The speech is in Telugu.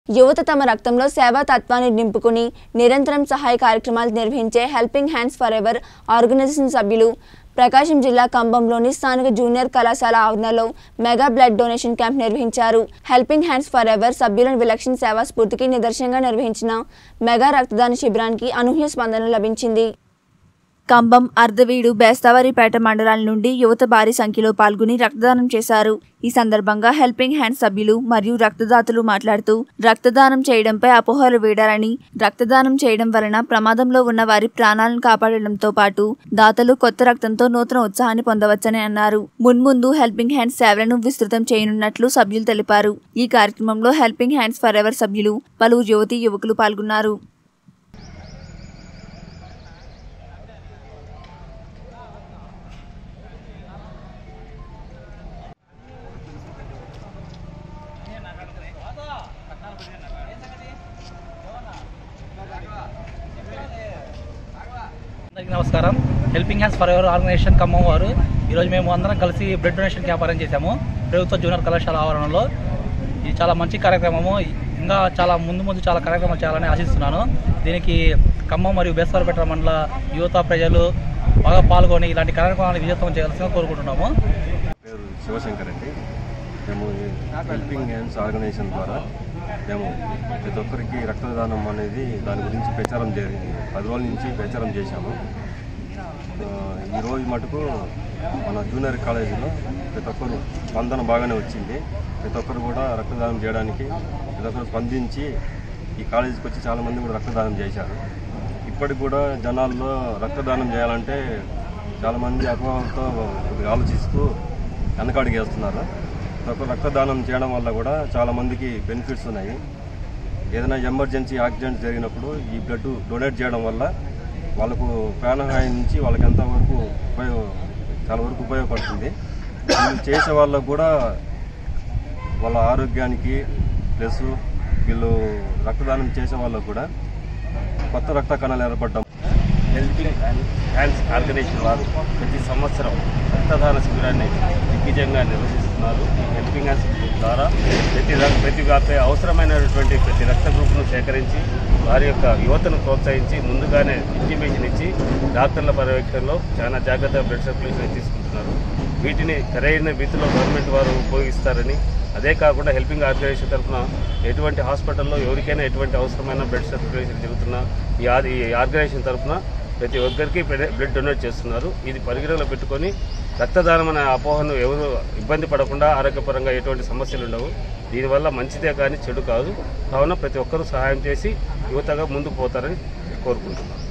యువత తమ రక్తంలో సేవా తత్వాన్ని నింపుకుని నిరంతరం సహాయ కార్యక్రమాలు నిర్వహించే helping hands forever organisation సభ్యులు ప్రకాశం జిల్లా కంబంలోని స్థానిక జూనియర్ కళాశాల ఆవరణలో మెగా బ్లడ్ డొనేషన్ క్యాంప్ నిర్వహించారు హెల్పింగ్ హ్యాండ్స్ ఫర్ ఎవర్ సభ్యుల విలక్షణ సేవా స్ఫూర్తికి నిదర్శనంగా నిర్వహించిన మెగా రక్తదాన శిబిరానికి అనూహ్య స్పందన లభించింది కంబం అర్ధవీడు బేస్తవారిపేట మండలాల నుండి యువత భారీ సంఖ్యలో పాల్గొని రక్తదానం చేశారు ఈ సందర్భంగా హెల్పింగ్ హ్యాండ్ సభ్యులు మరియు రక్తదాతలు మాట్లాడుతూ రక్తదానం చేయడంపై అపోహలు వేడారని రక్తదానం చేయడం వలన ప్రమాదంలో ఉన్న వారి ప్రాణాలను కాపాడడంతో పాటు దాతలు కొత్త రక్తంతో నూతన ఉత్సాహాన్ని పొందవచ్చని అన్నారు మున్ముందు హెల్పింగ్ హ్యాండ్స్ సేవలను విస్తృతం చేయనున్నట్లు సభ్యులు తెలిపారు ఈ కార్యక్రమంలో హెల్పింగ్ హ్యాండ్స్ ఫర్ ఎవర్ సభ్యులు పలువురు యువతీ యువకులు పాల్గొన్నారు అందరికీ నమస్కారం helping hands forever organisation Khammam వారు ఈరోజు మేము అందరం కలిసి బ్లడ్ డొనేషన్ క్యాంప్ అరేంజ్ చేశాము ప్రభుత్వ జూనియర్ కళాశాల ఆవరణలో ఇది చాలా మంచి కార్యక్రమము ఇంకా చాలా ముందు ముందు చాలా కార్యక్రమాలు చేయాలని ఆశిస్తున్నాను దీనికి ఖమ్మం మరియు బేస్తవారపేట మండల యువత ప్రజలు బాగా పాల్గొని ఇలాంటి కార్యక్రమాలను విజయవంతం చేయాల్సిందిగా కోరుకుంటున్నాము పేరు శివశంకర్ అండి మేము ఈ హెల్పింగ్ హ్యాండ్స్ ఆర్గనైజేషన్ ద్వారా మేము ప్రతి ఒక్కరికి రక్తదానం అనేది దాని గురించి ప్రచారం జరిగింది పది రోజుల నుంచి ప్రచారం చేశాము ఆ, ఈ రోజు మటుకు మన జూనియర్ కాలేజీలో ప్రతి ఒక్కరు స్పందన బాగానే వచ్చింది ప్రతి ఒక్కరు కూడా రక్తదానం చేయడానికి ప్రతి ఒక్కరు స్పందించి ఈ కాలేజీకి వచ్చి చాలామంది కూడా రక్తదానం చేశారు ఇప్పటికి కూడా జనాల్లో రక్తదానం చేయాలంటే చాలామంది అపోహలతో కొద్దిగా ఆలోచిస్తూ వెనకడుగేస్తున్నారు ఒక రక్తదానం చేయడం వల్ల కూడా చాలామందికి బెనిఫిట్స్ ఉన్నాయి ఏదైనా ఎమర్జెన్సీ యాక్సిడెంట్ జరిగినప్పుడు ఈ బ్లడ్ డొనేట్ చేయడం వల్ల వాళ్ళకు ప్రాణహాని నుంచి వాళ్ళకి ఎంతవరకు ఉపయోగ చాలా వరకు ఉపయోగపడుతుంది వీళ్ళు చేసే వాళ్ళకు కూడా వాళ్ళ ఆరోగ్యానికి ప్లస్ వీళ్ళు రక్తదానం చేసే వాళ్ళకు కూడా కొత్త రక్త కణాలు ఏర్పడడం హెల్పింగ్ హ్యాండ్స్ ఆర్గనైజేషన్ వారు ప్రతి సంవత్సరం రక్తదాన శిబిరాన్ని దిగ్విజయంగా నిర్వహిస్తున్నారు ఈ హెల్పింగ్ హ్యాండ్స్ ద్వారా ప్రతి ర- ప్రతి వారి అవసరమైనటువంటి ప్రతి రక్త గ్రూపును సేకరించి వారి యొక్క యువతను ప్రోత్సహించి ముందుగానే ఇంటిమేషన్ ఇచ్చి డాక్టర్ల పర్యవేక్షణలో చాలా జాగ్రత్తగా బ్లడ్ సర్క్యులేషన్ తీసుకుంటున్నారు వీటిని సరైన రీతిలో గవర్నమెంట్ వారు ఉపయోగిస్తారని అదే కాకుండా హెల్పింగ్ ఆర్గనైజేషన్ తరఫున ఎటువంటి హాస్పిటల్లో ఎవరికైనా ఎటువంటి అవసరమైన బ్లడ్ సర్క్యులేషన్ జరుగుతున్నా ఈ ఆర్- ఈ ఆర్గనైజేషన్ తరఫున ప్రతి ఒక్కరికి బ్లడ్ బ్లడ్ డొనేట్ చేస్తున్నారు ఇది పరిగణలో పెట్టుకొని రక్తదానం అనే అపోహను ఎవరు ఇబ్బంది పడకుండా ఆరోగ్యపరంగా ఎటువంటి సమస్యలు ఉండవు దీనివల్ల మంచిదే కానీ చెడు కాదు కావున ప్రతి ఒక్కరూ సహాయం చేసి యువతగా ముందుకు పోతారని కోరుకుంటున్నాను